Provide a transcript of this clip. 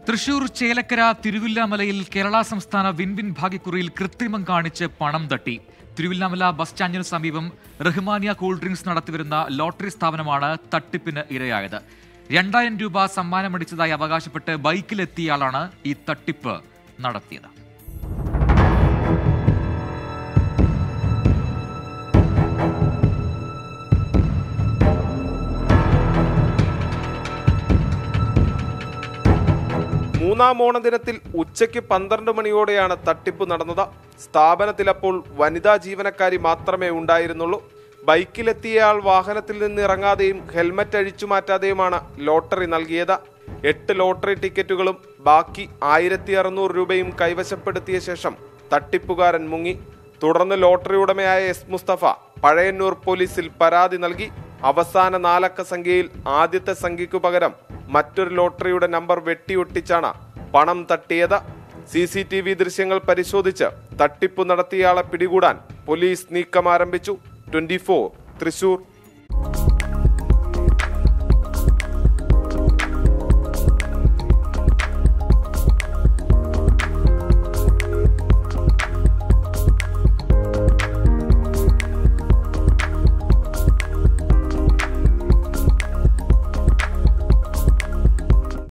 തൃശൂർ ചേലക്കര തിരുവില്ലാമലയിൽ കേരള സംസ്ഥാന വിൻവിൻ ഭാഗ്യക്കുറിയിൽ കൃത്രിമം കാണിച്ച് പണം തട്ടി തിരുവില്ലാമല ബസ് സ്റ്റാൻഡിന് സമീപം റഹ്മാനിയ കൂൾ ഡ്രിങ്ക്സ് നടത്തിവരുന്ന ലോട്ടറി സ്ഥാപനമാണ് തട്ടിപ്പിന് ഇരയായത് രണ്ടായിരം രൂപ സമ്മാനമടിച്ചതായി അവകാശപ്പെട്ട് ബൈക്കിലെത്തിയയാളാണ് ഈ തട്ടിപ്പ് നടത്തിയത് മൂന്നാം ഓണദിനത്തിൽ ഉച്ചയ്ക്ക് പന്ത്രണ്ട് മണിയോടെയാണ് തട്ടിപ്പ് നടന്നത് സ്ഥാപനത്തിൽ അപ്പോൾ വനിതാ ജീവനക്കാരി മാത്രമേ ഉണ്ടായിരുന്നുള്ളൂ ബൈക്കിലെത്തിയയാൾ വാഹനത്തിൽ നിന്ന് ഇറങ്ങാതെയും ഹെൽമറ്റ് അഴിച്ചു മാറ്റാതെയുമാണ് ലോട്ടറി നൽകിയത് എട്ട് ലോട്ടറി ടിക്കറ്റുകളും ബാക്കി ആയിരത്തി അറുന്നൂറ് രൂപയും കൈവശപ്പെടുത്തിയ ശേഷം തട്ടിപ്പുകാരൻ മുങ്ങി തുടർന്ന് ലോട്ടറി ഉടമയായ എസ് മുസ്തഫ പഴയന്നൂർ പോലീസിൽ പരാതി നൽകി അവസാന നാലക്ക സംഖ്യയിൽ ആദ്യത്തെ സംഖ്യയ്ക്കു പകരം മറ്റൊരു ലോട്ടറിയുടെ നമ്പർ വെട്ടിയൊട്ടിച്ചാണ് പണം തട്ടിയത് സി സി ടി വി ദൃശ്യങ്ങൾ പരിശോധിച്ച് തട്ടിപ്പ് നടത്തിയയാളെ പിടികൂടാൻ പോലീസ് നീക്കം ആരംഭിച്ചു ട്വന്റി തൃശൂർ